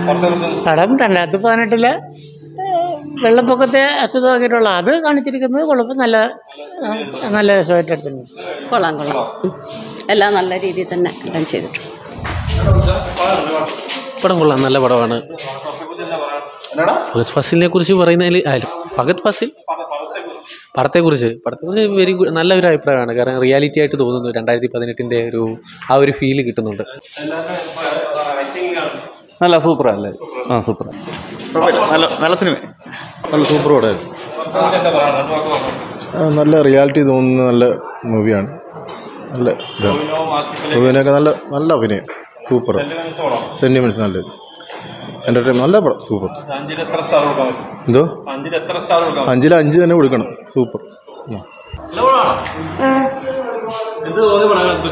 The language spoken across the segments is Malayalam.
പടം രണ്ടായിരത്തി പതിനെട്ടിലെ വെള്ളപ്പൊക്കത്തെ അത്ഭുതമാക്കിയിട്ടുള്ള അത് കാണിച്ചിരിക്കുന്നത് കുഴപ്പം നല്ല ആ, നല്ല രസമായിട്ട് എടുത്തിട്ടുണ്ട് കൊള്ളാം കൊള്ളാം ഉം. എല്ലാം നല്ല രീതിയിൽ തന്നെ എല്ലാം ചെയ്തിട്ടുണ്ട് പടം കൊള്ളാം നല്ല പടമാണ് ഫഹദ് ഫസിലിനെ കുറിച്ച് പറയുന്നതിൽ ആയാലും ഫഹദ് ഫസിൽ പടത്തെക്കുറിച്ച് പടത്തെക്കുറിച്ച് വെരി ഗുഡ് നല്ല ഒരു അഭിപ്രായമാണ് കാരണം റിയാലിറ്റി ആയിട്ട് തോന്നുന്നു രണ്ടായിരത്തി പതിനെട്ടിൻ്റെ ഒരു ആ ഒരു ഫീല് കിട്ടുന്നുണ്ട് നല്ല സൂപ്പറല്ലേ ആ സൂപ്പർ നല്ല നല്ല സിനിമ നല്ല സൂപ്പർ പടമായിരുന്നു ആ, നല്ല റിയാലിറ്റി തോന്നുന്ന നല്ല മൂവിയാണ് നല്ല ഇതാണ് ടോവിനൊക്കെ നല്ല നല്ല അഭിനയം സൂപ്പർ സെൻറ്റിമെൻറ്റ്സ് നല്ലത് എൻ്റർടൈൻ നല്ല പടം സൂപ്പർ എന്തോ അഞ്ചിൽ അഞ്ച് തന്നെ കൊടുക്കണം സൂപ്പർ ഉം. എന്ത് തോന്നി പടം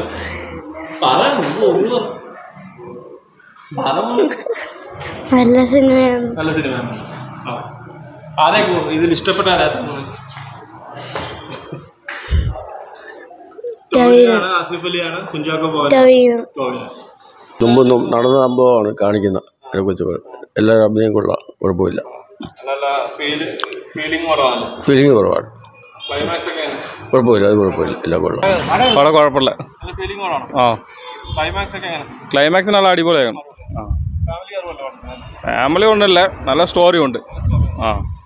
നല്ല സിനിമയാണ് നല്ല സിനിമയാണ് ആരെ ഇതിൽ ഇഷ്ടപ്പെട്ട ആരായിരുന്നു ടോവിനാണ് ആസിഫ് അലിയാണ് കുഞ്ചാക്കോ പോവൻ ടോവിനോ ടോവിന മുമ്പൊന്നും നടന്ന സംഭവമാണ് കാണിക്കുന്നത് അതിനെക്കുറിച്ച് എല്ലാവരും അഭിനയം കൊള്ളാം കുഴപ്പമില്ല നല്ല ഫീൽ ഫീലിംഗ് പടമാണ് ഫീലിംഗ് കുറവാണ് ക്ലൈമാക്സ് ഒക്കെ കുഴപ്പമില്ല അത് കുഴപ്പമില്ല എല്ലാം കൊള്ളാം പടം കുഴപ്പമില്ല നല്ല ഫീലിംഗ് പടമാണ് ആ ക്ലൈമാക്സ് ഒക്കെ എങ്ങനെ ക്ലൈമാക്സ് നല്ല അടിപൊളിയാണ് ആ ഫാമിലി കയറുമല്ലോ ഫാമിലി ഒന്നുമില്ല നല്ല സ്റ്റോറി ഉണ്ട് ആ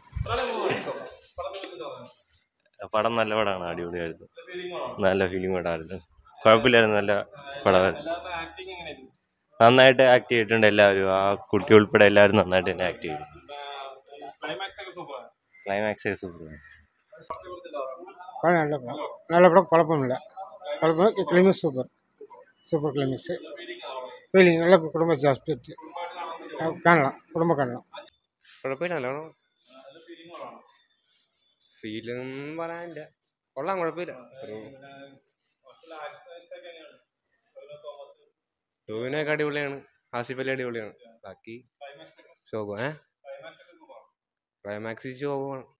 പടം നല്ല പടമാണ് അടിപൊളിയായിരുന്നു നല്ല ഫീലിംഗ് പടമായിരുന്നു കുഴപ്പമില്ലായിരുന്നു നല്ല പടമായിരുന്നു ആക്ടിങ് എങ്ങനെയായിരുന്നു നന്നായിട്ട് ആക്ട് ചെയ്തിട്ടുണ്ട് എല്ലാവരും ആ കുട്ടി ഉൾപ്പെടെ എല്ലാവരും നന്നായിട്ട് തന്നെ ആക്ട് ചെയ്തു ക്ലൈമാക്സ് ഒക്കെ സൂപ്പറാണ് ക്ലൈമാക്സ് ഒക്കെ സൂപ്പർ നല്ല പടം നല്ല പടം കുഴപ്പമില്ല കുഴപ്പം climax super super climax feeling നല്ല കുടുംബ ആസ്പെക്റ്റ് കാണണം കുടുംബം കാണണം കുഴപ്പമില്ല നല്ലോണം ഫീലും പറയാനില്ല കൊള്ളാം കുഴപ്പമില്ല ടോവിനൊക്കെ അടിപൊളിയാണ് ആസിഫ് അലി അടിപൊളിയാണ് ബാക്കി ശോഭ ഏ ക്ലൈമാക്സ് ശോഭമാണ്